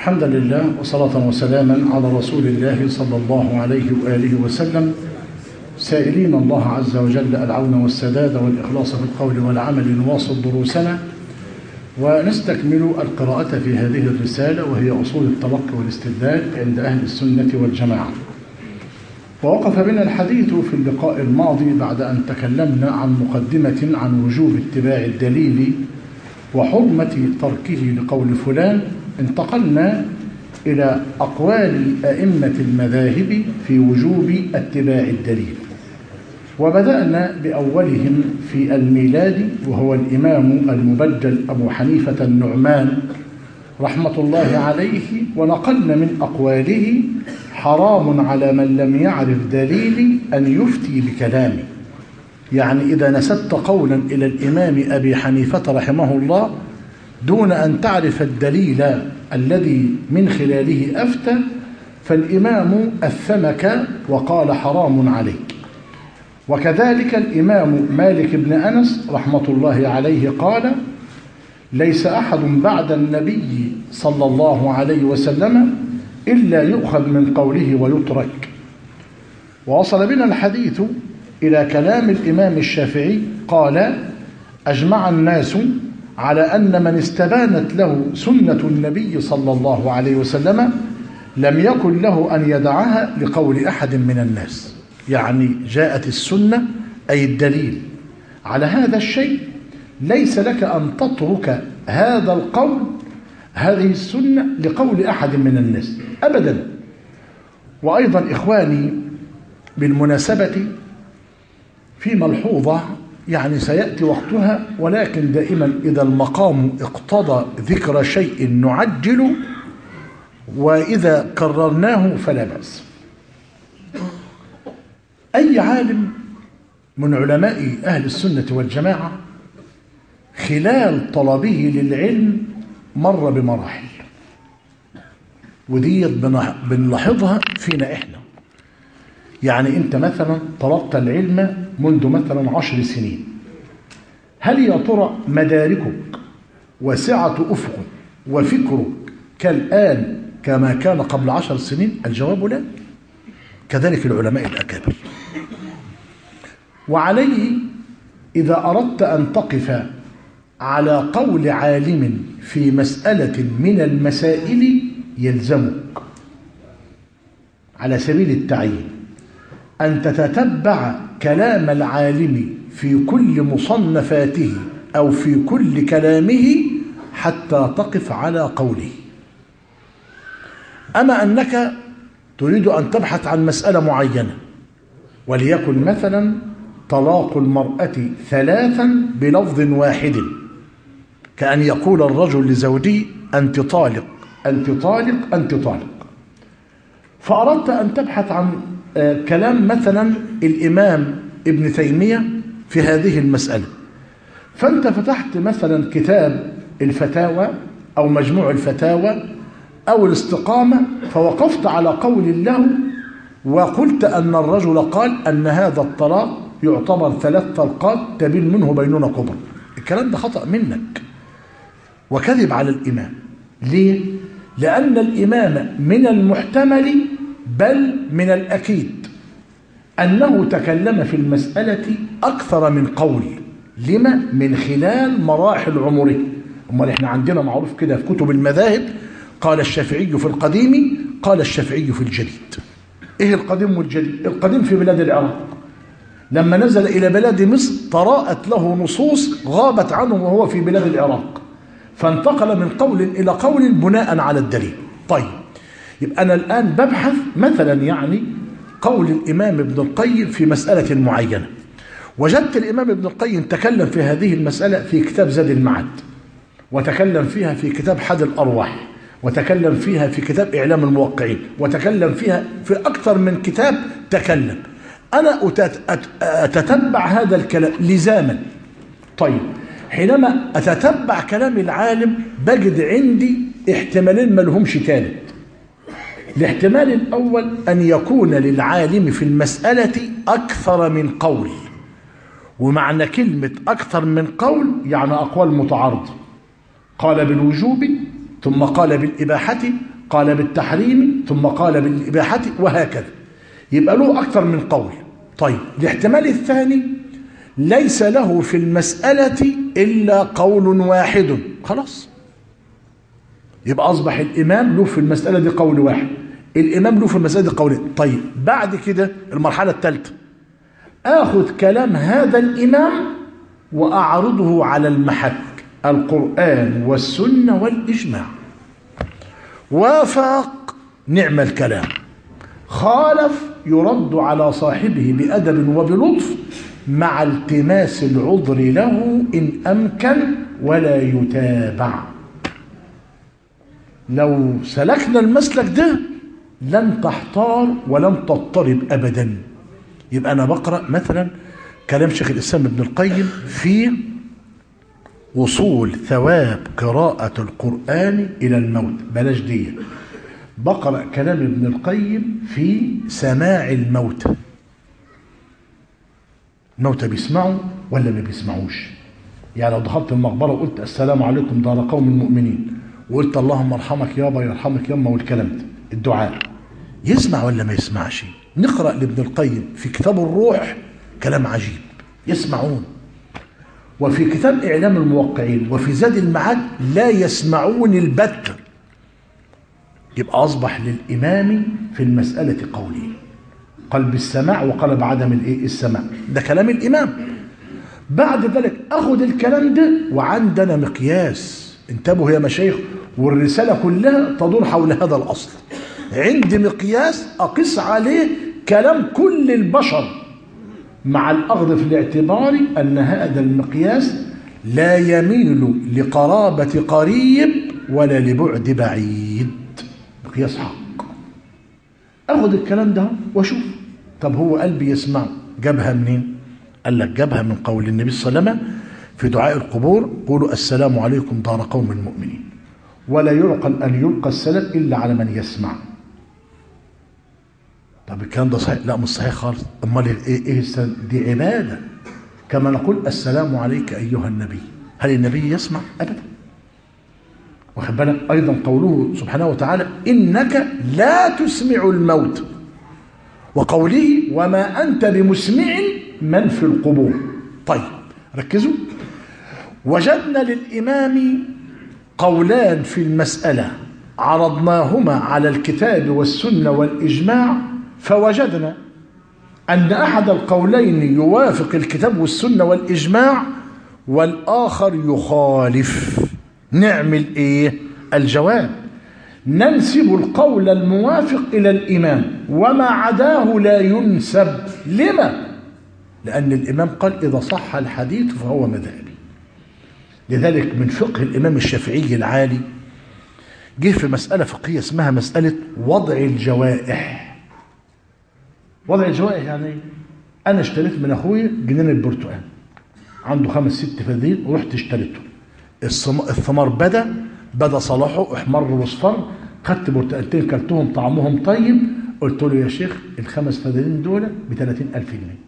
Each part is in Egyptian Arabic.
الحمد لله وصلاة وسلاما على رسول الله صلى الله عليه وآله وسلم سائلين الله عز وجل العون والسداد والإخلاص في القول والعمل نواصل دروسنا ونستكمل القراءة في هذه الرسالة وهي أصول التلقي والاستدلال عند أهل السنة والجماعة ووقف بنا الحديث في اللقاء الماضي بعد أن تكلمنا عن مقدمة عن وجوب اتباع الدليل وحرمة تركه لقول فلان انتقلنا إلى أقوال أئمة المذاهب في وجوب اتباع الدليل وبدأنا بأولهم في الميلاد وهو الإمام المبجل أبو حنيفة النعمان رحمة الله عليه ونقلنا من أقواله حرام على من لم يعرف دليلي أن يفتي بكلامه يعني إذا نسبت قولا إلى الإمام أبي حنيفة رحمه الله دون أن تعرف الدليل الذي من خلاله أفتى فالإمام أثمك وقال حرام عليك وكذلك الإمام مالك بن أنس رحمة الله عليه قال ليس أحد بعد النبي صلى الله عليه وسلم إلا يؤخذ من قوله ويترك ووصل بنا الحديث إلى كلام الإمام الشافعي قال أجمع الناس على أن من استبانت له سنة النبي صلى الله عليه وسلم لم يكن له أن يدعها لقول أحد من الناس يعني جاءت السنة أي الدليل على هذا الشيء ليس لك أن تترك هذا القول هذه السنة لقول أحد من الناس أبدا وأيضا إخواني بالمناسبة في ملحوظة يعني سيأتي وقتها ولكن دائما إذا المقام اقتضى ذكر شيء نعجل وإذا كررناه فلا بأس أي عالم من علماء أهل السنة والجماعة خلال طلبه للعلم مر بمراحل ودي بنلاحظها فينا إحنا يعني أنت مثلا طلبت العلم منذ مثلا عشر سنين هل يا ترى مداركك وسعة أفقك وفكرك كالآن كما كان قبل عشر سنين الجواب لا كذلك العلماء الأكابر وعليه إذا أردت أن تقف على قول عالم في مسألة من المسائل يلزمك على سبيل التعيين أن تتتبع كلام العالم في كل مصنفاته أو في كل كلامه حتى تقف على قوله أما أنك تريد أن تبحث عن مسألة معينة وليكن مثلا طلاق المرأة ثلاثا بلفظ واحد كأن يقول الرجل لزوجه أنت طالق أنت طالق أنت طالق فأردت أن تبحث عن كلام مثلا الإمام ابن تيمية في هذه المسألة فأنت فتحت مثلا كتاب الفتاوى أو مجموع الفتاوى أو الاستقامة فوقفت على قول له وقلت أن الرجل قال أن هذا الطلاق يعتبر ثلاث طلقات تبين منه بينونة كبرى الكلام ده خطأ منك وكذب على الإمام ليه؟ لأن الإمام من المحتمل بل من الأكيد أنه تكلم في المسألة أكثر من قول لما؟ من خلال مراحل عمره أمال إحنا عندنا معروف كده في كتب المذاهب قال الشافعي في القديم قال الشافعي في الجديد إيه القديم والجديد؟ القديم في بلاد العراق لما نزل إلى بلاد مصر طرأت له نصوص غابت عنه وهو في بلاد العراق فانتقل من قول إلى قول بناء على الدليل طيب يبقى أنا الآن ببحث مثلا يعني قول الإمام ابن القيم في مسألة معينة وجدت الإمام ابن القيم تكلم في هذه المسألة في كتاب زاد المعاد وتكلم فيها في كتاب حد الأرواح وتكلم فيها في كتاب إعلام الموقعين وتكلم فيها في أكثر من كتاب تكلم أنا أتتبع هذا الكلام لزاما طيب حينما أتتبع كلام العالم بجد عندي احتمالين ما لهمش ثالث الاحتمال الأول أن يكون للعالم في المسألة أكثر من قول ومعنى كلمة أكثر من قول يعني أقوال متعارضة قال بالوجوب ثم قال بالإباحة قال بالتحريم ثم قال بالإباحة وهكذا يبقى له أكثر من قول طيب الاحتمال الثاني ليس له في المسألة إلا قول واحد خلاص يبقى أصبح الإمام له في المسألة دي قول واحد الإمام له في المسألة دي قولين طيب بعد كده المرحلة الثالثة آخذ كلام هذا الإمام وأعرضه على المحك القرآن والسنة والإجماع وافق نعم الكلام خالف يرد على صاحبه بأدب وبلطف مع التماس العذر له إن أمكن ولا يتابع لو سلكنا المسلك ده لن تحتار ولن تضطرب أبدا يبقى أنا بقرأ مثلا كلام شيخ الإسلام ابن القيم في وصول ثواب قراءة القرآن إلى الموت بلاش دي بقرأ كلام ابن القيم في سماع الموتى الموتى بيسمعوا ولا ما بيسمعوش يعني لو دخلت المقبرة وقلت السلام عليكم دار قوم المؤمنين وقلت اللهم ارحمك يابا يرحمك يما والكلام ده الدعاء يسمع ولا ما يسمعش نقرأ لابن القيم في كتاب الروح كلام عجيب يسمعون وفي كتاب إعلام الموقعين وفي زاد المعاد لا يسمعون البتة يبقى أصبح للإمام في المسألة قولين قال بالسماع وقال بعدم الايه السماع ده كلام الإمام بعد ذلك أخذ الكلام ده وعندنا مقياس انتبهوا يا مشايخ والرسالة كلها تدور حول هذا الأصل عندي مقياس أقيس عليه كلام كل البشر مع الأخذ في الاعتبار أن هذا المقياس لا يميل لقرابة قريب ولا لبعد بعيد مقياس حق أخذ الكلام ده وأشوف طب هو قلبي يسمع جابها منين قال لك جابها من قول النبي صلى الله عليه وسلم في دعاء القبور قولوا السلام عليكم دار قوم المؤمنين ولا يعقل أن يلقى السلام إلا على من يسمع طب الكلام ده صحيح لا مش صحيح خالص امال ايه ايه دي عباده كما نقول السلام عليك ايها النبي هل النبي يسمع ابدا واخد بالك ايضا قوله سبحانه وتعالى انك لا تسمع الموت وقوله وما انت بمسمع من في القبور طيب ركزوا وجدنا للامام قولان في المساله عرضناهما على الكتاب والسنه والاجماع فوجدنا أن أحد القولين يوافق الكتاب والسنة والإجماع والآخر يخالف نعمل إيه الجواب ننسب القول الموافق إلى الإمام وما عداه لا ينسب لما لأن الإمام قال إذا صح الحديث فهو مذهبي لذلك من فقه الإمام الشافعي العالي جه في مسألة فقهية اسمها مسألة وضع الجوائح وضع الجوائح يعني انا اشتريت من اخويا جنين البرتقال عنده خمس ست فدين ورحت اشتريته الثمار بدا بدا صلاحه احمر واصفر خدت برتقالتين كلتهم طعمهم طيب قلت له يا شيخ الخمس فدانين دول ب 30000 جنيه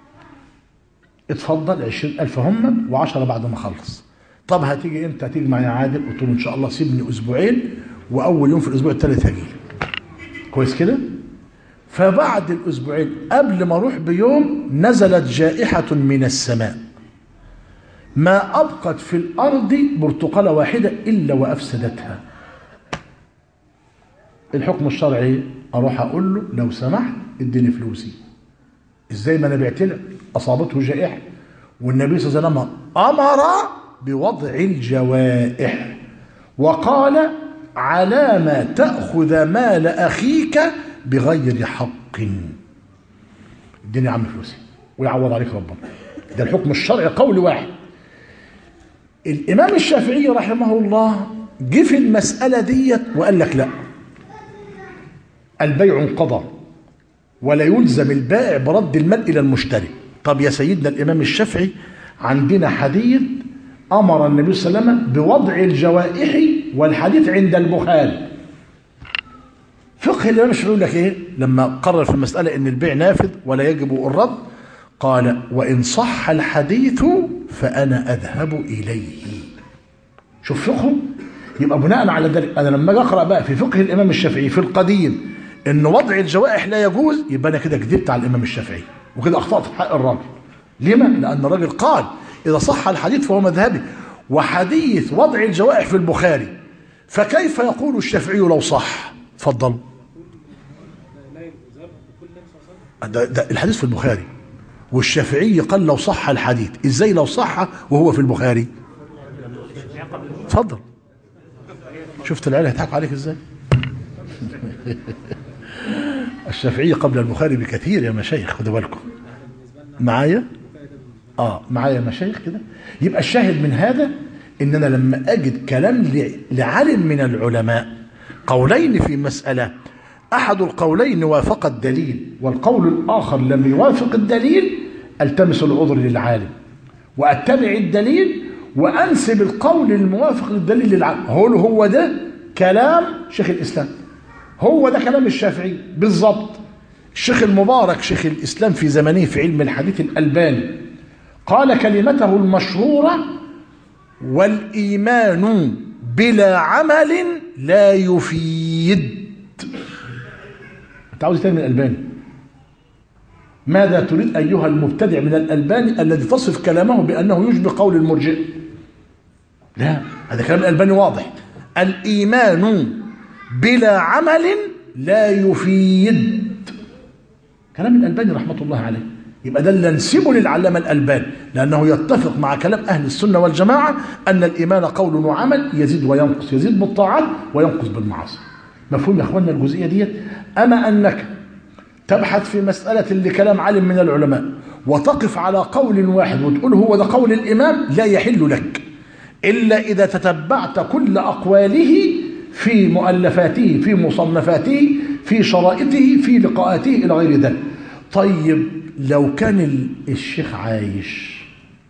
اتفضل 20000 هم و10 بعد ما اخلص طب هتيجي امتى هتيجي معايا عادل قلت له ان شاء الله سيبني اسبوعين واول يوم في الاسبوع الثالث هجي كويس كده فبعد الأسبوعين قبل ما أروح بيوم نزلت جائحة من السماء ما أبقت في الأرض برتقالة واحدة إلا وأفسدتها الحكم الشرعي أروح أقول له لو سمحت اديني فلوسي إزاي ما أنا بعت لك أصابته جائحة والنبي صلى الله عليه وسلم أمر بوضع الجوائح وقال على ما تأخذ مال أخيك بغير حق اديني يا عم فلوسي ويعوض عليك ربنا ده الحكم الشرعي قول واحد الامام الشافعي رحمه الله جه في المساله ديت وقال لك لا البيع انقضى ولا يلزم البائع برد المال الى المشتري طب يا سيدنا الامام الشافعي عندنا حديث امر النبي صلى الله عليه وسلم بوضع الجوائح والحديث عند البخاري فقه الامام الشافعي يقول لك ايه لما قرر في المساله ان البيع نافذ ولا يجب الرد قال وان صح الحديث فانا اذهب اليه شوف فقهه يبقى بناء على ذلك انا لما اجي اقرا بقى في فقه الامام الشافعي في القديم ان وضع الجوائح لا يجوز يبقى انا كده كذبت على الامام الشافعي وكده اخطات في حق الراجل لما لان الراجل قال اذا صح الحديث فهو مذهبي وحديث وضع الجوائح في البخاري فكيف يقول الشافعي لو صح اتفضل ده, ده الحديث في البخاري والشافعي قال لو صح الحديث ازاي لو صح وهو في البخاري اتفضل شفت العيال هيضحكوا عليك ازاي الشافعي قبل البخاري بكثير يا مشايخ خدوا بالكم معايا اه معايا مشايخ كده يبقى الشاهد من هذا ان انا لما اجد كلام لعالم من العلماء قولين في مساله احد القولين وافق الدليل والقول الاخر لم يوافق الدليل التمس العذر للعالم واتبع الدليل وانسب القول الموافق للدليل للعالم هو هو ده كلام شيخ الاسلام هو ده كلام الشافعي بالضبط الشيخ المبارك شيخ الاسلام في زمنه في علم الحديث الالباني قال كلمته المشهوره والايمان بلا عمل لا يفيد انت عاوز تاني من الالباني ماذا تريد ايها المبتدع من الالباني الذي تصف كلامه بانه يشبه قول المرجئ لا هذا كلام الالباني واضح الايمان بلا عمل لا يفيد كلام الالباني رحمه الله عليه يبقى ده اللي نسبه للعلامه الالباني لانه يتفق مع كلام اهل السنه والجماعه ان الايمان قول وعمل يزيد وينقص يزيد بالطاعات وينقص بالمعاصي مفهوم يا اخواننا الجزئيه ديت اما انك تبحث في مساله لكلام عالم من العلماء وتقف على قول واحد وتقول هو ده قول الامام لا يحل لك الا اذا تتبعت كل اقواله في مؤلفاته في مصنفاته في شرائطه في لقاءاته الى غير ذلك طيب لو كان الشيخ عايش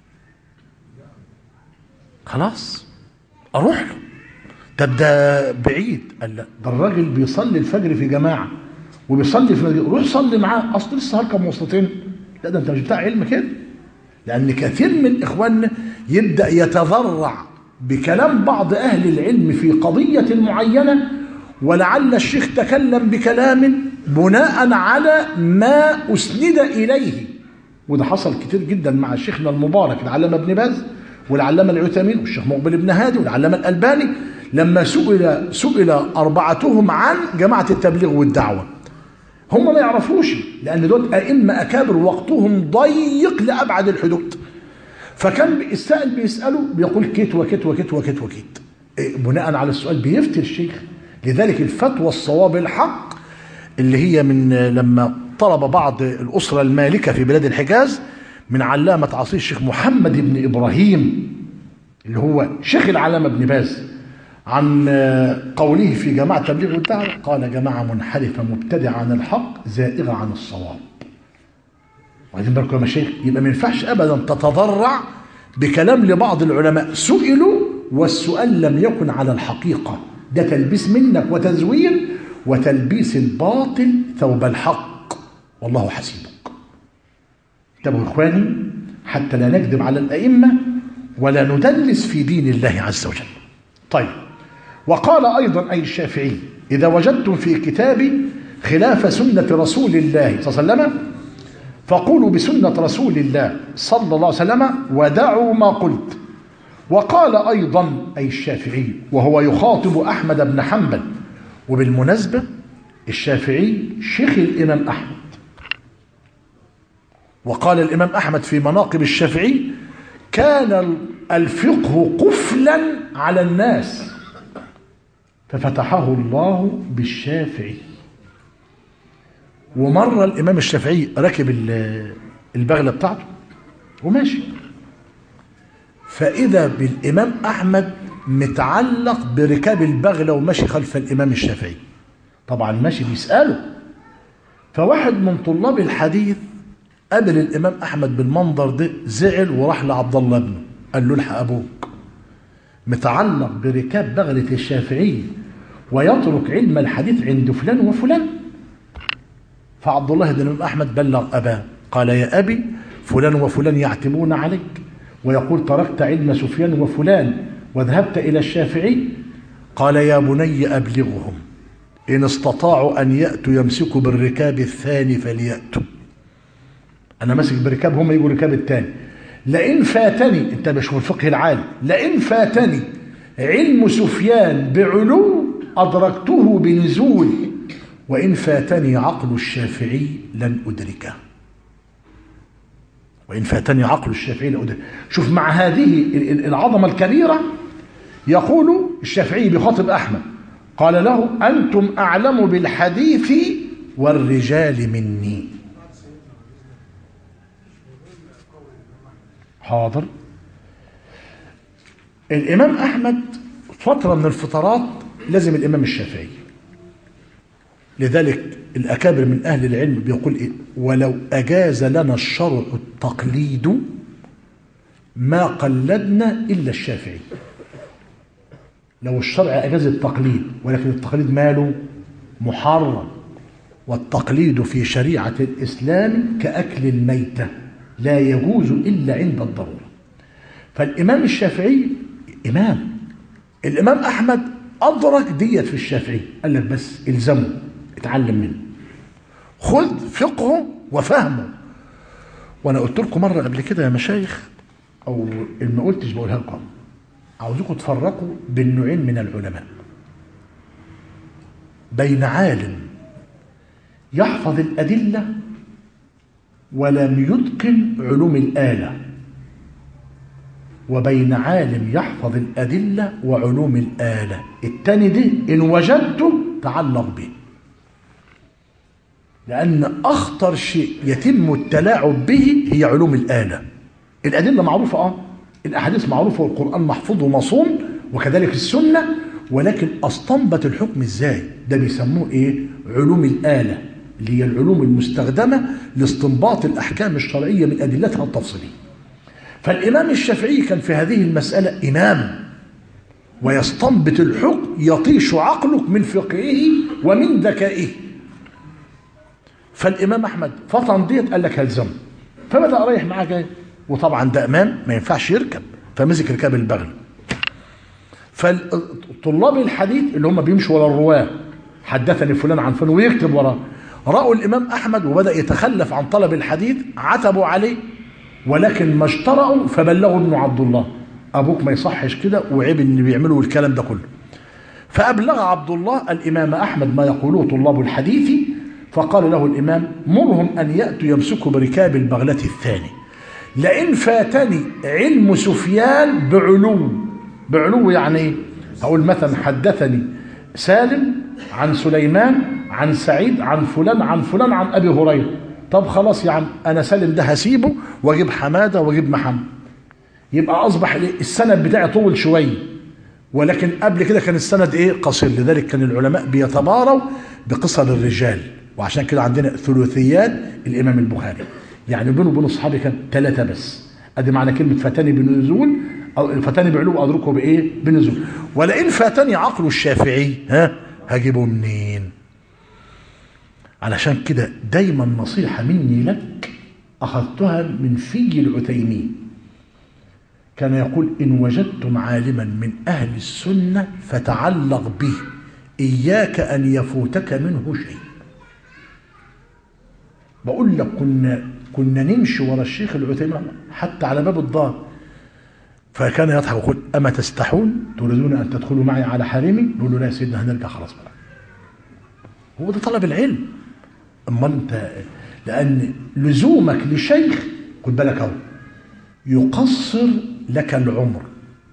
خلاص اروح له طب ده بعيد قال لا ده الراجل بيصلي الفجر في جماعه وبيصلي في مسجد روح صلي معاه اصل لسه هركب مواصلتين لا ده انت مش بتاع علم كده لان كثير من اخواننا يبدا يتذرع بكلام بعض اهل العلم في قضيه معينه ولعل الشيخ تكلم بكلام بناء على ما اسند اليه وده حصل كتير جدا مع شيخنا المبارك العلامه ابن باز والعلامه العثيمين والشيخ مقبل بن هادي والعلامه الالباني لما سئل سئل اربعتهم عن جماعه التبليغ والدعوه هم ما يعرفوش لان دول ائمه اكابر وقتهم ضيق لابعد الحدود فكان السائل بيساله بيقول كيت وكيت وكيت وكيت وكيت إيه بناء على السؤال بيفتي الشيخ لذلك الفتوى الصواب الحق اللي هي من لما طلب بعض الاسره المالكه في بلاد الحجاز من علامه عصير الشيخ محمد بن ابراهيم اللي هو شيخ العلامه ابن باز عن قوله في جماعة تبليغ والدعوة قال جماعة منحرفة مبتدعة عن الحق زائغة عن الصواب وبعدين بالكم يا مشايخ يبقى ما ينفعش ابدا تتضرع بكلام لبعض العلماء سئلوا والسؤال لم يكن على الحقيقة ده تلبيس منك وتزوير وتلبيس الباطل ثوب الحق والله حسيبك انتبهوا اخواني حتى لا نكذب على الائمه ولا ندلس في دين الله عز وجل طيب وقال أيضا أي الشافعي إذا وجدتم في كتابي خلاف سنة رسول الله صلى الله عليه وسلم فقولوا بسنة رسول الله صلى الله عليه وسلم ودعوا ما قلت وقال أيضا أي الشافعي وهو يخاطب أحمد بن حنبل وبالمناسبة الشافعي شيخ الإمام أحمد وقال الإمام أحمد في مناقب الشافعي كان الفقه قفلا على الناس ففتحه الله بالشافعي ومرة الإمام الشافعي ركب البغلة بتاعته وماشي فإذا بالإمام أحمد متعلق بركاب البغلة وماشي خلف الإمام الشافعي طبعا ماشي بيسأله فواحد من طلاب الحديث قابل الإمام أحمد بالمنظر ده زعل وراح لعبد الله ابنه قال له الحق أبوك متعلق بركاب بغلة الشافعي ويترك علم الحديث عند فلان وفلان فعبد الله بن الإمام أحمد بلغ أباه قال يا أبي فلان وفلان يعتبون عليك ويقول تركت علم سفيان وفلان وذهبت إلى الشافعي قال يا بني أبلغهم إن استطاعوا أن يأتوا يمسكوا بالركاب الثاني فليأتوا أنا ماسك بركاب هم يجوا ركاب الثاني لئن فاتني أنت مش في الفقه العالي لئن فاتني علم سفيان بعلو أدركته بنزول وإن فاتني عقل الشافعي لن أدركه وإن فاتني عقل الشافعي لن أدركه شوف مع هذه العظمة الكبيرة يقول الشافعي بخاطب أحمد قال له أنتم أعلم بالحديث والرجال مني حاضر الإمام أحمد فترة من الفترات لازم الإمام الشافعي لذلك الأكابر من أهل العلم بيقول إيه ولو أجاز لنا الشرع التقليد ما قلدنا إلا الشافعي لو الشرع أجاز التقليد ولكن التقليد ماله محرم والتقليد في شريعة الإسلام كأكل الميتة لا يجوز إلا عند الضرورة فالإمام الشافعي إمام الإمام أحمد أدرك ديت في الشافعي قال لك بس إلزمه اتعلم منه خذ فقهه وفهمه وأنا قلت لكم مرة قبل كده يا مشايخ أو اللي ما قلتش بقولها لكم عاوزكم تفرقوا بين نوعين من العلماء بين عالم يحفظ الأدلة ولم يتقن علوم الآلة وبين عالم يحفظ الأدلة وعلوم الآلة التاني دي إن وجدته تعلق به لأن أخطر شيء يتم التلاعب به هي علوم الآلة الأدلة معروفة آه الأحاديث معروفة والقرآن محفوظ ومصون وكذلك السنة ولكن أستنبط الحكم إزاي ده بيسموه إيه علوم الآلة اللي هي العلوم المستخدمة لاستنباط الأحكام الشرعية من أدلتها التفصيلية فالإمام الشافعي كان في هذه المسألة إمام ويستنبط الحكم يطيش عقلك من فقهه ومن ذكائه فالإمام أحمد فطن ديت قال لك هلزم فبدأ رايح معاه جاي وطبعا ده إمام ما ينفعش يركب فمسك ركاب البغل فطلاب الحديث اللي هم بيمشوا ورا الرواه حدثني فلان عن فلان ويكتب وراه رأوا الإمام أحمد وبدأ يتخلف عن طلب الحديث عتبوا عليه ولكن ما اشترعوا فبلغوا ابن عبد الله أبوك ما يصحش كده وعيب إن بيعملوا الكلام ده كله فأبلغ عبد الله الإمام أحمد ما يقوله طلاب الحديث فقال له الإمام مرهم أن يأتوا يمسكوا بركاب البغلة الثاني لئن فاتني علم سفيان بعلو بعلو يعني ايه هقول مثلا حدثني سالم عن سليمان عن سعيد عن فلان عن فلان عن ابي هريره طب خلاص يا عم انا سالم ده هسيبه واجيب حماده واجيب محمد يبقى اصبح السند بتاعي طول شويه ولكن قبل كده كان السند ايه قصير لذلك كان العلماء بيتباروا بقصر الرجال وعشان كده عندنا ثلثيات الامام البخاري يعني بينه وبين الصحابه كان ثلاثه بس ادي معنى كلمه فاتني بنزول او فاتني بعلو ادركه بايه بنزول ولئن فاتني عقل الشافعي ها هجيبه منين علشان كده دايما نصيحه مني لك اخذتها من في العثيمين كان يقول ان وجدتم عالما من اهل السنه فتعلق به اياك ان يفوتك منه شيء بقول لك كنا كنا نمشي ورا الشيخ العثيمين حتى على باب الدار فكان يضحك ويقول اما تستحون تريدون ان تدخلوا معي على حريمي نقول له لا يا سيدنا هنرجع خلاص بقى هو ده طلب العلم اما انت لان لزومك لشيخ خد بالك اهو يقصر لك العمر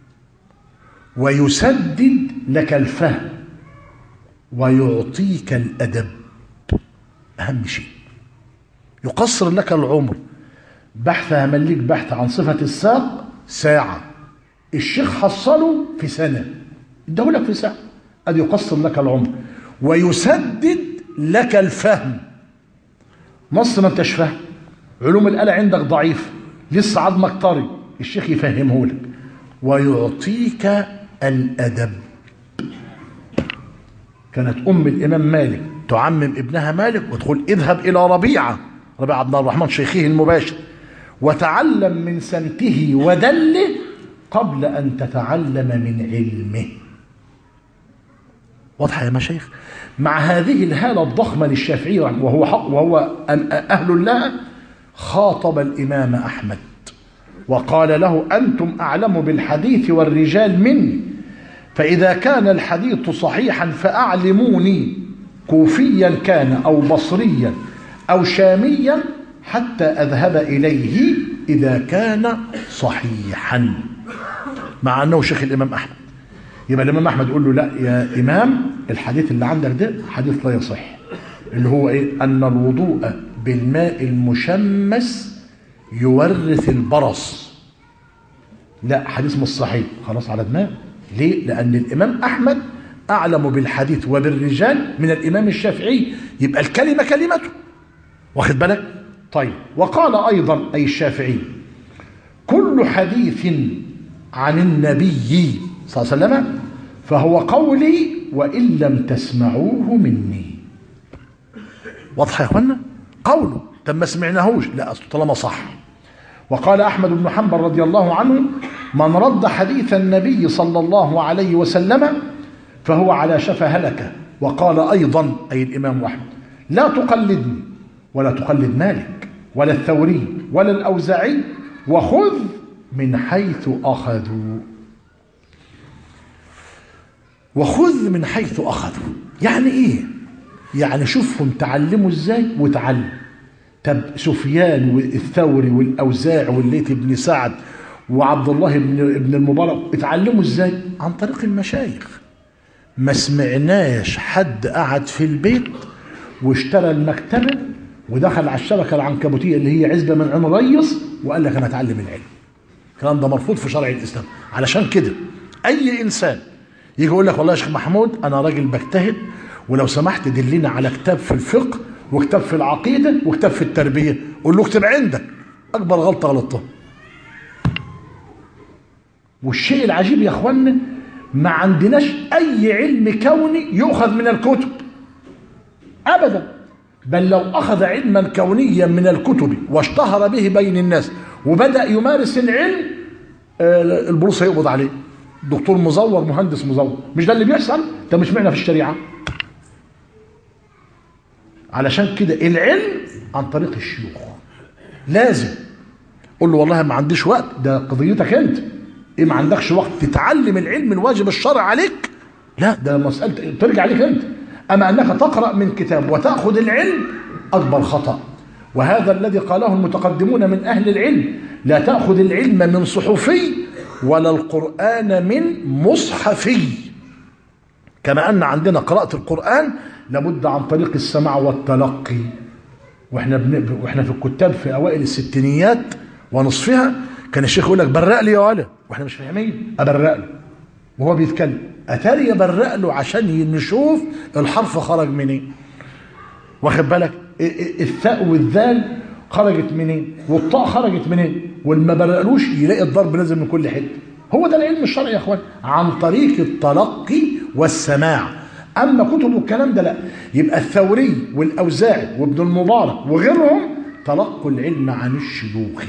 ويسدد لك الفهم ويعطيك الادب اهم شيء يقصر لك العمر بحث همليك بحث عن صفة الساق ساعة الشيخ حصله في سنة اداه لك في ساعة أدي يقصر لك العمر ويسدد لك الفهم نص ما انتش فاهم علوم الآلة عندك ضعيف لسه عظمك طري الشيخ يفهمه لك ويعطيك الأدب كانت أم الإمام مالك تعمم ابنها مالك وتقول اذهب إلى ربيعة ربيعة عبد الرحمن شيخه المباشر وتعلم من سمته ودله قبل أن تتعلم من علمه واضحة يا مشايخ مع هذه الهالة الضخمة للشافعي وهو حق وهو أهل لها خاطب الإمام أحمد وقال له أنتم أعلم بالحديث والرجال مني فإذا كان الحديث صحيحا فأعلموني كوفيا كان أو بصريا أو شاميا حتى أذهب إليه إذا كان صحيحا مع أنه شيخ الإمام أحمد يبقى الإمام أحمد يقول له لا يا إمام الحديث اللي عندك ده حديث لا يصح اللي هو إيه أن الوضوء بالماء المشمس يورث البرص لا حديث مش صحيح خلاص على دماغ ليه لأن الإمام أحمد أعلم بالحديث وبالرجال من الإمام الشافعي يبقى الكلمة كلمته واخد بالك طيب وقال أيضا أي الشافعي كل حديث عن النبي صلى الله عليه وسلم فهو قولي وإن لم تسمعوه مني واضحة يا أخوانا قوله طب ما سمعناهوش لا أصل طالما صح وقال أحمد بن حنبل رضي الله عنه من رد حديث النبي صلى الله عليه وسلم فهو على شفا هلكة وقال أيضا أي الإمام أحمد لا تقلدني ولا تقلد مالك ولا الثوري ولا الأوزاعي وخذ من حيث أخذوا وخذ من حيث أخذوا يعني إيه يعني شوفهم تعلموا إزاي وتعلم طب سفيان والثوري والأوزاع والليث بن سعد وعبد الله بن ابن المبارك اتعلموا ازاي عن طريق المشايخ ما سمعناش حد قعد في البيت واشترى المكتبة ودخل على الشبكة العنكبوتية اللي هي عزبة من عين ريس وقال لك أنا أتعلم العلم الكلام ده مرفوض في شرع الإسلام علشان كده أي إنسان يجي يقول لك والله يا شيخ محمود أنا راجل بجتهد ولو سمحت دلنا على كتاب في الفقه وكتاب في العقيدة وكتاب في التربية قول له اكتب عندك أكبر غلطة غلطتها والشيء العجيب يا اخوانا ما عندناش اي علم كوني يؤخذ من الكتب ابدا بل لو اخذ علما كونيا من الكتب واشتهر به بين الناس وبدا يمارس العلم آه البوليس هيقبض عليه دكتور مزور مهندس مزور مش ده اللي بيحصل ده مش معنى في الشريعه علشان كده العلم عن طريق الشيوخ لازم قول له والله ما عنديش وقت ده قضيتك انت ايه ما عندكش وقت تتعلم العلم الواجب الشرع عليك لا ده مسألة ترجع عليك انت اما انك تقرأ من كتاب وتأخذ العلم اكبر خطأ وهذا الذي قاله المتقدمون من اهل العلم لا تأخذ العلم من صحفي ولا القرآن من مصحفي كما ان عندنا قراءة القرآن لابد عن طريق السماع والتلقي واحنا بن... واحنا في الكتاب في اوائل الستينيات ونصفها كان الشيخ يقول لك برق لي يا ولد واحنا مش فاهمين ابرق له وهو بيتكلم اتاري يبرق له عشان نشوف الحرف خرج منين واخد بالك الثاء والذال خرجت منين والطاء خرجت منين والما برقلوش يلاقي الضرب نازل من كل حته هو ده العلم الشرعي يا اخوان عن طريق التلقي والسماع اما كتب الكلام ده لا يبقى الثوري والاوزاعي وابن المبارك وغيرهم تلقوا العلم عن الشيوخ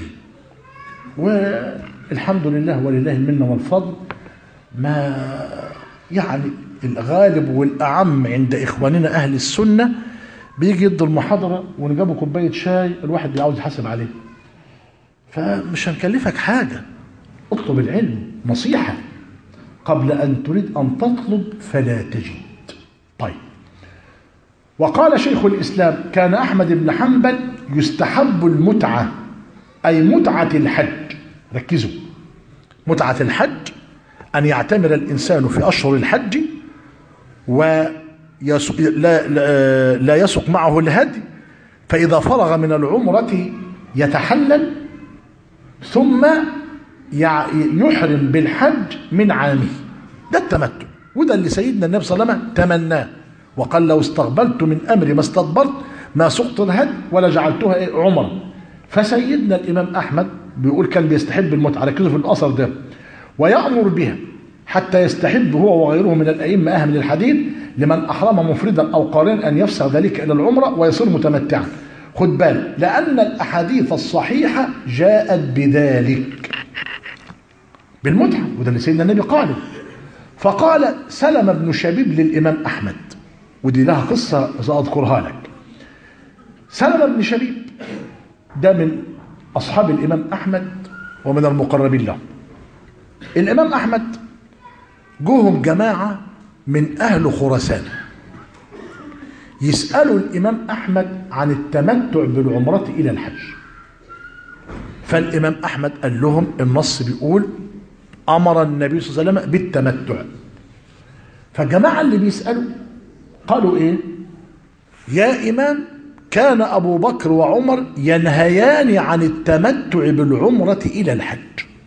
والحمد لله ولله المنه والفضل ما يعني الغالب والاعم عند اخواننا اهل السنه بيجي يدوا المحاضره ونجيبوا كوبايه شاي الواحد عاوز يحاسب عليه فمش هنكلفك حاجه اطلب العلم نصيحه قبل ان تريد ان تطلب فلا تجد طيب وقال شيخ الاسلام كان احمد بن حنبل يستحب المتعه أي متعة الحج ركزوا متعة الحج أن يعتمر الإنسان في أشهر الحج ويسق لا, لا, لا يسق معه الهدي فإذا فرغ من العمرة يتحلل ثم يحرم بالحج من عامه ده التمتع وده اللي سيدنا النبي صلى الله عليه وسلم تمناه وقال لو استقبلت من أمري ما استدبرت ما سقت الهدي ولا جعلتها عمره فسيدنا الإمام أحمد بيقول كان بيستحب المتعة ركزوا في الأثر ده ويأمر بها حتى يستحب هو وغيره من الأئمة أهل الحديث لمن أحرم مفردا أو قارنا أن يفسخ ذلك إلى العمرة ويصير متمتعا خد بال لأن الأحاديث الصحيحة جاءت بذلك بالمتعة وده اللي سيدنا النبي قاله فقال سلم بن شبيب للإمام أحمد ودي لها قصة سأذكرها لك سلم بن شبيب ده من أصحاب الإمام أحمد ومن المقربين له الإمام أحمد جوهم جماعة من أهل خراسان يسألوا الإمام أحمد عن التمتع بالعمرة إلى الحج فالإمام أحمد قال لهم النص بيقول أمر النبي صلى الله عليه وسلم بالتمتع فالجماعة اللي بيسألوا قالوا إيه يا إمام كان أبو بكر وعمر ينهيان عن التمتع بالعمرة إلى الحج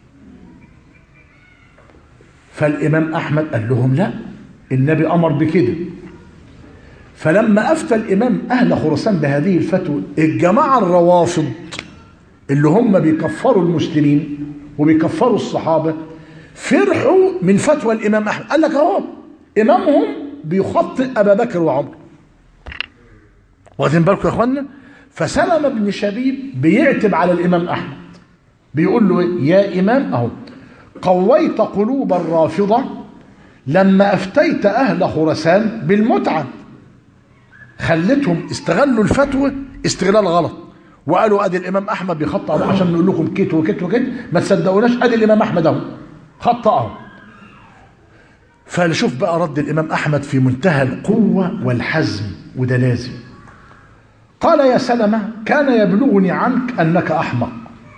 فالإمام أحمد قال لهم لا النبي أمر بكده فلما أفتى الإمام أهل خراسان بهذه الفتوى الجماعة الروافض اللي هم بيكفروا المسلمين وبيكفروا الصحابة فرحوا من فتوى الإمام أحمد قال لك أهو إمامهم بيخطئ أبا بكر وعمر واخدين بالكم يا اخوانا فسلم بن شبيب بيعتب على الامام احمد بيقول له يا امام اهو قويت قلوب الرافضه لما افتيت اهل خراسان بالمتعه خلتهم استغلوا الفتوى استغلال غلط وقالوا ادي الامام احمد بيخطأ عشان نقول لكم كيت وكيت وكيت ما تصدقوناش ادي الامام احمد اهو خطأه فنشوف بقى رد الامام احمد في منتهى القوه والحزم وده لازم قال يا سلمة كان يبلغني عنك أنك أحمق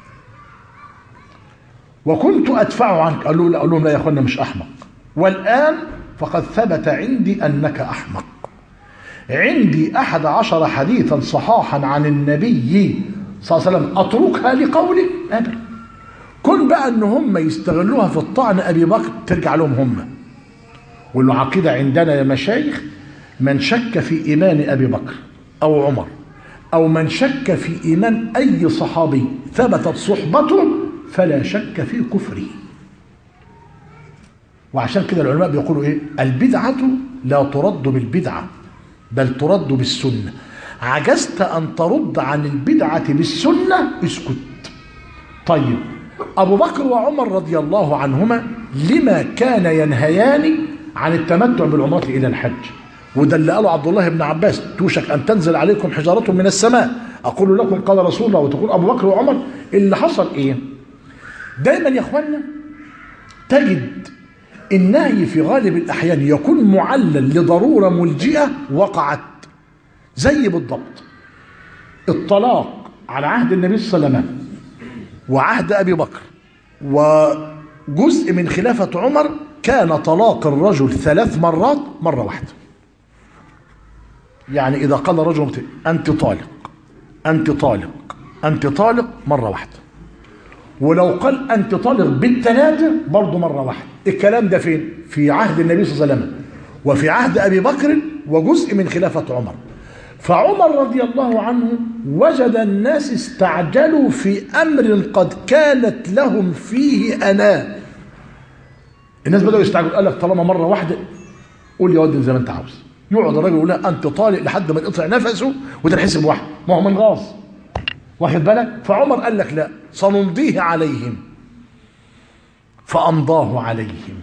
وكنت أدفع عنك قالوا لا لهم لا يا أخوانا مش أحمق والآن فقد ثبت عندي أنك أحمق عندي أحد عشر حديثا صحاحا عن النبي صلى الله عليه وسلم أتركها لقولي أبدا كن بقى أن هم يستغلوها في الطعن أبي بكر ترجع لهم هم والعقيدة عندنا يا مشايخ من شك في إيمان أبي بكر أو عمر أو من شك في إيمان أي صحابي ثبتت صحبته فلا شك في كفره وعشان كده العلماء بيقولوا إيه البدعة لا ترد بالبدعة بل ترد بالسنة عجزت أن ترد عن البدعة بالسنة اسكت طيب أبو بكر وعمر رضي الله عنهما لما كان ينهيان عن التمتع بالعمرة إلى الحج وده اللي قاله عبد الله بن عباس توشك ان تنزل عليكم حجاره من السماء اقول لكم قال رسول الله وتقول ابو بكر وعمر اللي حصل ايه دايما يا اخوانا تجد النهي في غالب الاحيان يكون معلل لضروره ملجئه وقعت زي بالضبط الطلاق على عهد النبي صلى الله عليه وسلم وعهد ابي بكر وجزء من خلافه عمر كان طلاق الرجل ثلاث مرات مره واحده يعني إذا قال رجل أنت طالق أنت طالق أنت طالق مرة واحدة ولو قال أنت طالق بالثلاثة برضه مرة واحدة الكلام ده فين؟ في عهد النبي صلى الله عليه وسلم وفي عهد أبي بكر وجزء من خلافة عمر فعمر رضي الله عنه وجد الناس استعجلوا في أمر قد كانت لهم فيه أنا الناس بدأوا يستعجلوا قال لك طالما مرة واحدة قول يا ودي زي ما أنت عاوز يقعد الراجل يقول لها انت طالق لحد ما يقطع نفسه وتنحسب واحد ما هو من غاص واخد بالك فعمر قال لك لا سنمضيه عليهم فامضاه عليهم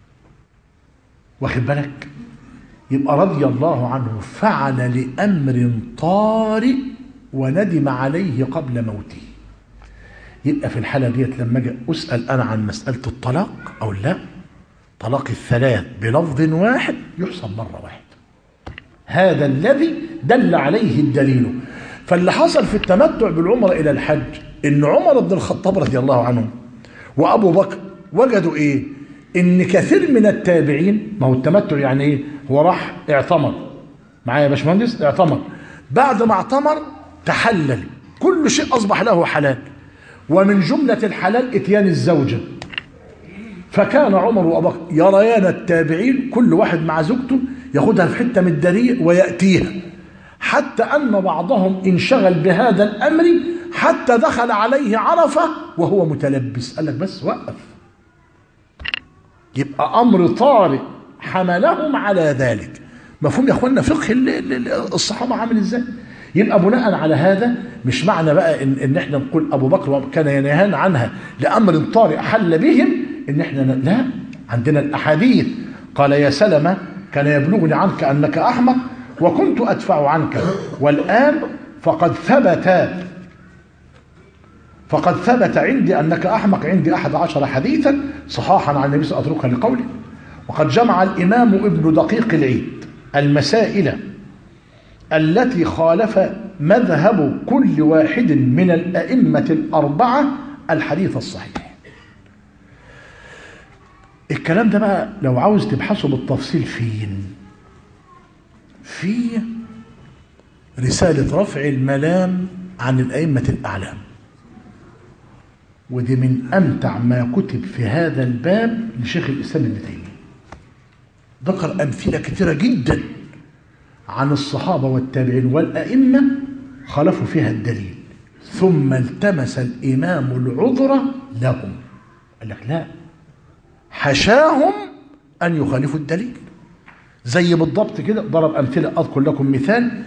واخد بالك يبقى رضي الله عنه فعل لامر طارئ وندم عليه قبل موته يبقى في الحاله ديت لما اجي اسال انا عن مساله الطلاق او لا طلاق الثلاث بلفظ واحد يحصل مره واحده هذا الذي دل عليه الدليل فاللي حصل في التمتع بالعمرة إلى الحج إن عمر بن الخطاب رضي الله عنه وأبو بكر وجدوا إيه إن كثير من التابعين ما هو التمتع يعني إيه هو راح اعتمر معايا يا باشمهندس اعتمر بعد ما اعتمر تحلل كل شيء أصبح له حلال ومن جملة الحلال اتيان الزوجة فكان عمر وابو بكر يريان التابعين كل واحد مع زوجته ياخدها في حته من الدريق وياتيها حتى ان بعضهم انشغل بهذا الامر حتى دخل عليه عرفه وهو متلبس قال لك بس وقف يبقى امر طارئ حملهم على ذلك مفهوم يا اخوانا فقه الصحابه عامل ازاي يبقى بناء على هذا مش معنى بقى ان, إن احنا نقول ابو بكر كان ينهان عنها لامر طارئ حل بهم ان احنا لا عندنا الاحاديث قال يا سلمة كان يبلغني عنك أنك أحمق وكنت أدفع عنك والآن فقد ثبت فقد ثبت عندي أنك أحمق عندي أحد عشر حديثا صحاحا عن النبي صلى الله عليه وسلم أتركها لقوله وقد جمع الإمام ابن دقيق العيد المسائل التي خالف مذهب كل واحد من الأئمة الأربعة الحديث الصحيح الكلام ده بقى لو عاوز تبحثه بالتفصيل فين في رسالة رفع الملام عن الأئمة الأعلام ودي من أمتع ما كتب في هذا الباب لشيخ الإسلام ابن تيمية ذكر أمثلة كثيرة جدا عن الصحابة والتابعين والأئمة خالفوا فيها الدليل ثم التمس الإمام العذر لهم قال لك لا حشاهم أن يخالفوا الدليل زي بالضبط كده ضرب أمثلة أذكر لكم مثال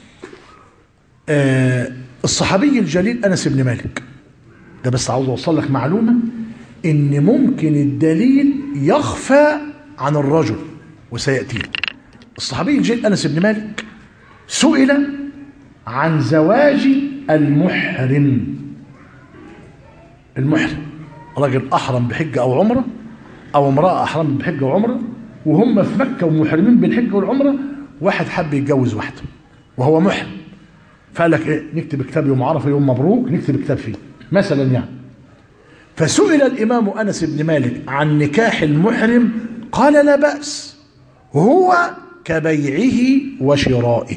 آه الصحابي الجليل أنس بن مالك ده بس عاوز أوصل لك معلومة إن ممكن الدليل يخفى عن الرجل وسيأتي الصحابي الجليل أنس بن مالك سئل عن زواج المحرم المحرم راجل أحرم بحجة أو عمرة أو امرأة أحرم بحجة وعمرة وهم في مكة ومحرمين بالحجة والعمرة واحد حب يتجوز واحدة وهو محرم فقال لك إيه نكتب كتاب يوم عرفة يوم مبروك نكتب كتاب فيه مثلا يعني فسئل الإمام أنس بن مالك عن نكاح المحرم قال لا بأس هو كبيعه وشرائه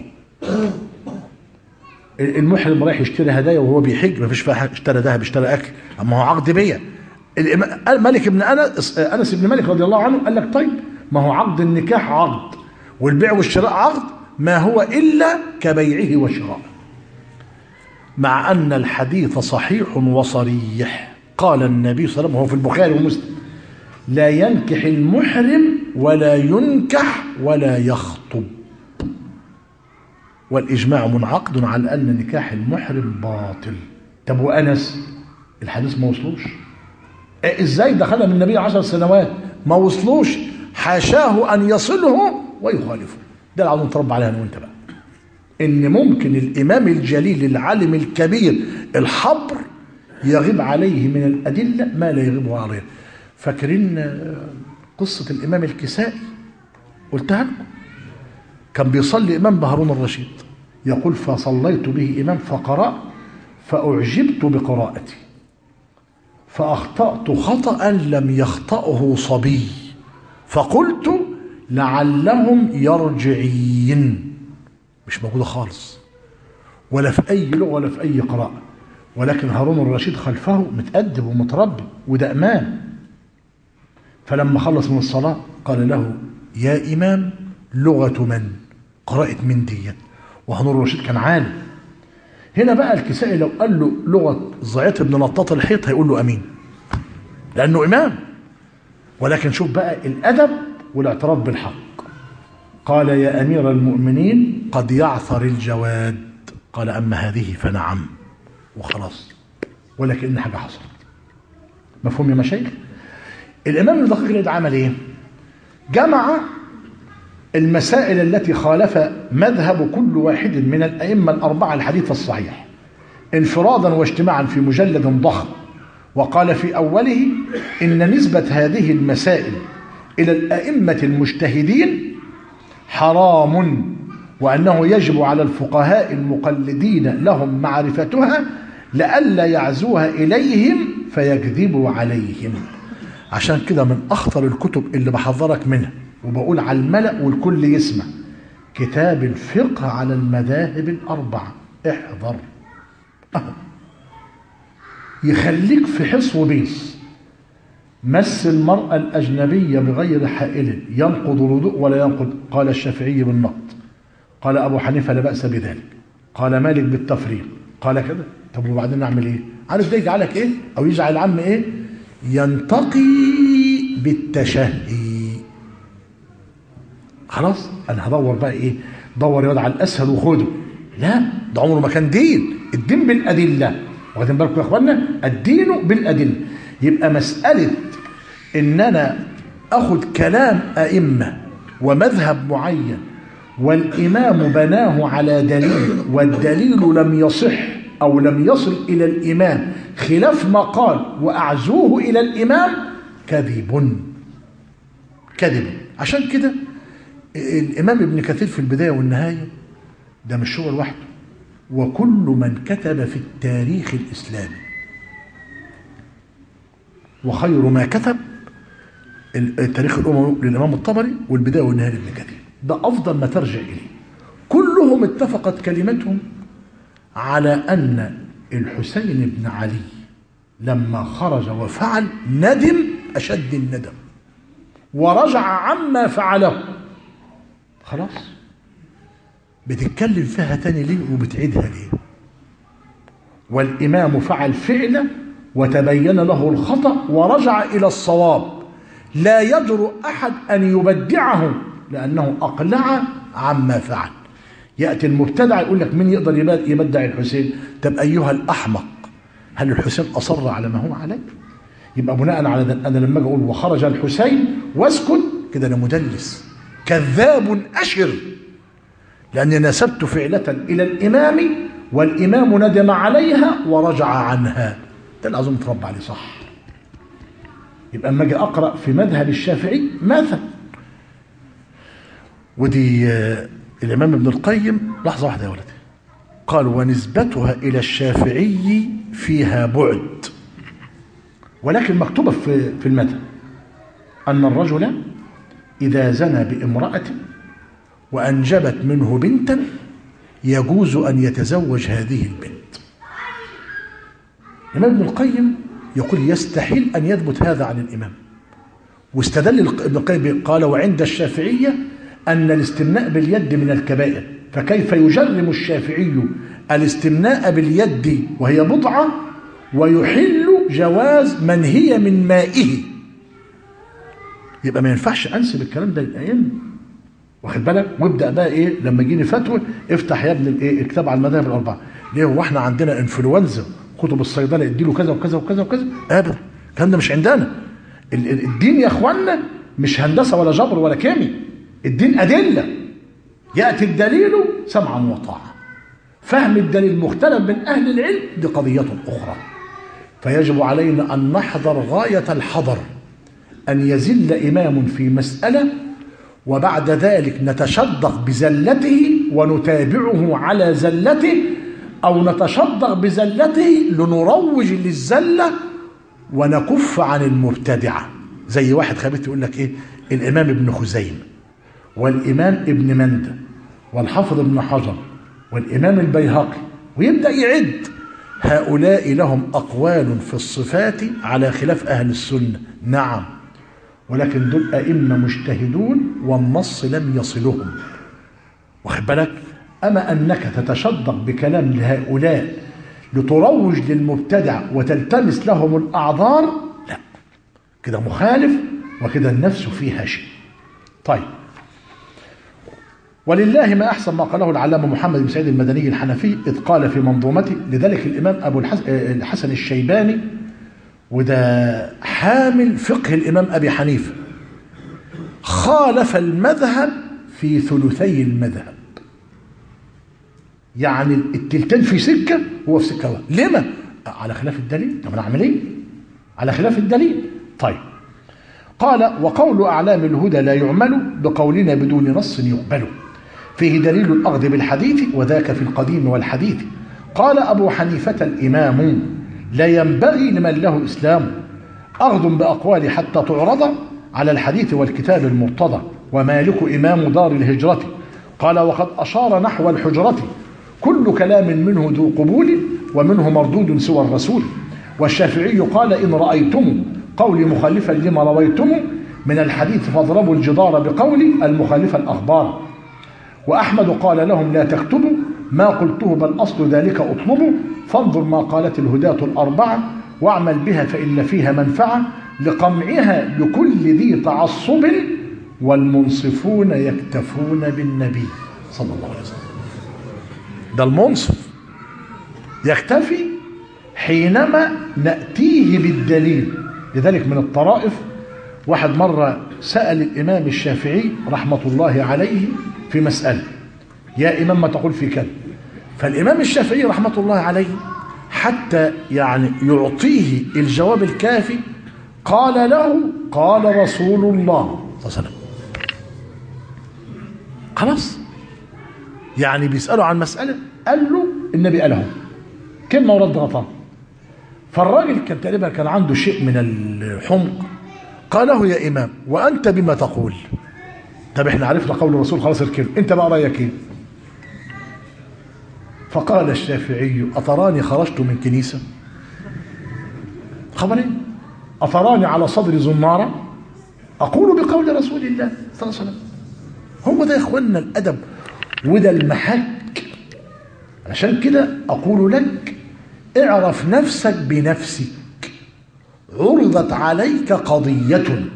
المحرم رايح يشتري هدايا وهو بيحج ما فيش فيها حاجة اشترى ذهب اشترى اكل اما هو عقد بيع مالك بن انس انس بن مالك رضي الله عنه قال لك طيب ما هو عقد النكاح عقد والبيع والشراء عقد ما هو الا كبيعه وشرائه مع ان الحديث صحيح وصريح قال النبي صلى الله عليه وسلم وهو في البخاري ومسلم لا ينكح المحرم ولا ينكح ولا يخطب والإجماع منعقد على أن نكاح المحرم باطل طب وأنس الحديث ما وصلوش إيه إزاي دخلها من النبي عشر سنوات ما وصلوش حاشاه أن يصله ويخالفه ده اللي عاوزين نتربى عليها أنا وأنت بقى إن ممكن الإمام الجليل العالم الكبير الحبر يغيب عليه من الأدلة ما لا يغيب عليه فاكرين قصة الإمام الكسائي قلتها لكم كان بيصلي إمام بهارون الرشيد يقول فصليت به إمام فقرأ فأعجبت بقراءتي فأخطأت خطأ لم يخطأه صبي فقلت لعلهم يرجعين مش موجودة خالص ولا في أي لغة ولا في أي قراءة ولكن هارون الرشيد خلفه متأدب ومتربي وده أمان فلما خلص من الصلاة قال له يا إمام لغة من قراءة من دي وهارون الرشيد كان عالم هنا بقى الكسائي لو قال له لغة زعيط بن نطاط الحيط هيقول له أمين لأنه إمام ولكن شوف بقى الأدب والاعتراف بالحق قال يا أمير المؤمنين قد يعثر الجواد قال أما هذه فنعم وخلاص ولكن حاجة حصلت مفهوم يا مشايخ الإمام الدقيق العيد عمل إيه جمع المسائل التي خالف مذهب كل واحد من الأئمة الأربعة الحديث الصحيح انفرادا واجتماعا في مجلد ضخم وقال في أوله إن نسبة هذه المسائل إلى الأئمة المجتهدين حرام وأنه يجب على الفقهاء المقلدين لهم معرفتها لئلا يعزوها إليهم فيكذبوا عليهم عشان كده من أخطر الكتب اللي بحذرك منها وبقول على الملأ والكل يسمع كتاب الفقه على المذاهب الأربعة احذر أهو يخليك في حص وبيص مس المرأة الأجنبية بغير حائل ينقض الوضوء ولا ينقض قال الشافعي بالنقض قال أبو حنيفة لا بأس بذلك قال مالك بالتفريق قال كده طب وبعدين نعمل ايه عارف ده يجعلك ايه او يجعل العم ايه ينتقي بالتشهي خلاص انا هدور بقى ايه دور يقعد على الاسهل وخده لا ده عمره ما كان دين الدين بالادله واخدين بالكم يا اخوانا الدين بالادله يبقى مساله ان انا أخذ كلام أئمة ومذهب معين والإمام بناه على دليل والدليل لم يصح أو لم يصل إلى الإمام خلاف ما قال وأعزوه إلى الإمام كذب كذب عشان كده الإمام ابن كثير في البداية والنهاية ده مش هو لوحده وكل من كتب في التاريخ الإسلامي وخير ما كتب التاريخ الأموي للإمام الطبري والبداية والنهاية لابن كثير ده أفضل ما ترجع إليه كلهم اتفقت كلمتهم على أن الحسين بن علي لما خرج وفعل ندم أشد الندم ورجع عما فعله خلاص بتتكلم فيها تاني ليه وبتعيدها ليه والإمام فعل فعله وتبين له الخطأ ورجع إلى الصواب لا يجرؤ أحد أن يبدعه لأنه أقلع عما فعل يأتي المبتدع يقول لك من يقدر يبدع الحسين طب أيها الأحمق هل الحسين أصر على ما هو عليه يبقى بناء على ده أنا لما أجي أقول وخرج الحسين واسكت كده أنا مدلس كذاب أشر لأني نسبت فعلة إلى الإمام والإمام ندم عليها ورجع عنها ده اللي أظن تربى عليه صح يبقى اما اجي اقرا في مذهب الشافعي ماذا ودي الامام ابن القيم لحظه واحده يا ولدي قال ونسبتها الى الشافعي فيها بعد ولكن مكتوبه في في المتن ان الرجل اذا زنى بامراه وانجبت منه بنتا يجوز ان يتزوج هذه البنت الامام ابن القيم يقول يستحيل أن يثبت هذا عن الإمام واستدل ابن القيم قال وعند الشافعية أن الاستمناء باليد من الكبائر فكيف يجرم الشافعي الاستمناء باليد وهي بضعة ويحل جواز من هي من مائه يبقى ما ينفعش أنسب الكلام ده للأئمة واخد بالك وابدا بقى ايه لما يجيني فتوى افتح يا ابني الايه الكتاب على المذاهب الاربعه ليه هو احنا عندنا انفلونزا كتب الصيدله اديله كذا وكذا وكذا وكذا ابدا الكلام ده مش عندنا الدين يا اخوانا مش هندسه ولا جبر ولا كيمياء الدين ادله ياتي الدليل سمعا وطاعه فهم الدليل مختلف من اهل العلم دي قضيه اخرى فيجب علينا ان نحذر غايه الحذر ان يزل امام في مساله وبعد ذلك نتشدق بزلته ونتابعه على زلته أو نتشدق بزلته لنروج للزلة ونكف عن المبتدعة زي واحد خبيث يقول لك إيه الإمام ابن خزيمة والإمام ابن مندة والحافظ ابن حجر والإمام البيهقي ويبدأ يعد هؤلاء لهم أقوال في الصفات على خلاف أهل السنة نعم ولكن دول أئمة مجتهدون والنص لم يصلهم واخد بالك أما أنك تتشدق بكلام لهؤلاء لتروج للمبتدع وتلتمس لهم الأعذار لا كده مخالف وكده النفس فيها شيء طيب ولله ما أحسن ما قاله العلامة محمد بن سعيد المدني الحنفي إذ قال في منظومته لذلك الإمام أبو الحسن الشيباني وده حامل فقه الإمام أبي حنيفة خالف المذهب في ثلثي المذهب يعني التلتين في سكة هو في سكة واحدة لما؟ على خلاف الدليل طب انا اعمل ايه؟ على خلاف الدليل طيب قال وقول أعلام الهدى لا يعمل بقولنا بدون نص يقبل فيه دليل الأخذ بالحديث وذاك في القديم والحديث قال أبو حنيفة الإمام لا ينبغي لمن له إسلام أخذ بأقوال حتى تعرض على الحديث والكتاب المرتضى ومالك إمام دار الهجرة قال وقد أشار نحو الحجرة كل كلام منه ذو قبول ومنه مردود سوى الرسول والشافعي قال إن رأيتم قولي مخالفا لما رويتم من الحديث فاضربوا الجدار بقولي المخالف الأخبار وأحمد قال لهم لا تكتبوا ما قلته بل أصل ذلك أطلبوا فانظر ما قالت الهداة الأربعة واعمل بها فإن فيها منفعة لقمعها لكل ذي تعصب والمنصفون يكتفون بالنبي صلى الله عليه وسلم ده المنصف يكتفي حينما نأتيه بالدليل لذلك من الطرائف واحد مرة سأل الإمام الشافعي رحمة الله عليه في مسألة يا إمام ما تقول في كذا فالإمام الشافعي رحمة الله عليه حتى يعني يعطيه الجواب الكافي قال له قال رسول الله صلى الله عليه وسلم خلاص يعني بيسأله عن مسألة قال له النبي قالها كلمة ورد غطاء فالراجل كان تقريبا كان عنده شيء من الحمق قال له يا إمام وأنت بما تقول طب احنا عرفنا قول الرسول خلاص الكلمة انت بقى رأيك ايه فقال الشافعي أتراني خرجت من كنيسة خبرين أتراني على صدر زمارة أقول بقول رسول الله صلى الله عليه وسلم هو ده يا إخواننا الأدب وده المحك عشان كده أقول لك اعرف نفسك بنفسك عرضت عليك قضية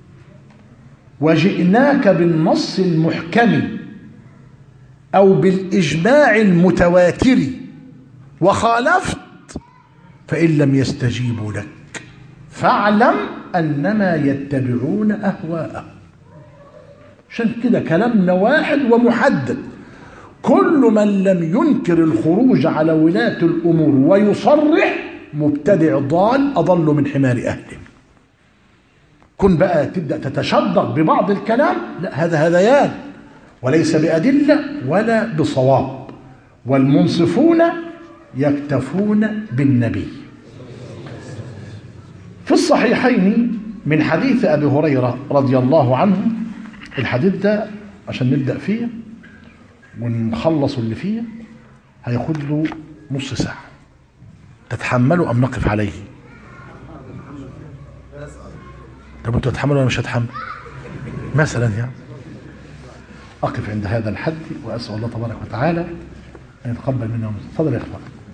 وجئناك بالنص المحكم أو بالإجماع المتواتر وخالفت فإن لم يستجيبوا لك فاعلم أنما يتبعون أهواءهم عشان كده كلامنا واحد ومحدد كل من لم ينكر الخروج على ولاة الأمور ويصرح مبتدع ضال أضل من حمار أهله كن بقى تبدأ تتشدق ببعض الكلام لا هذا هذيان وليس بأدلة ولا بصواب والمنصفون يكتفون بالنبي في الصحيحين من حديث أبي هريرة رضي الله عنه الحديث ده عشان نبدأ فيه ونخلص اللي فيه هياخد له نص ساعة تتحمله أم نقف عليه طب انتوا تتحملوا ولا مش هتحمل مثلا يعني أقف عند هذا الحد وأسأل الله تبارك وتعالى أن يتقبل منا ومنكم تفضل يا إخوان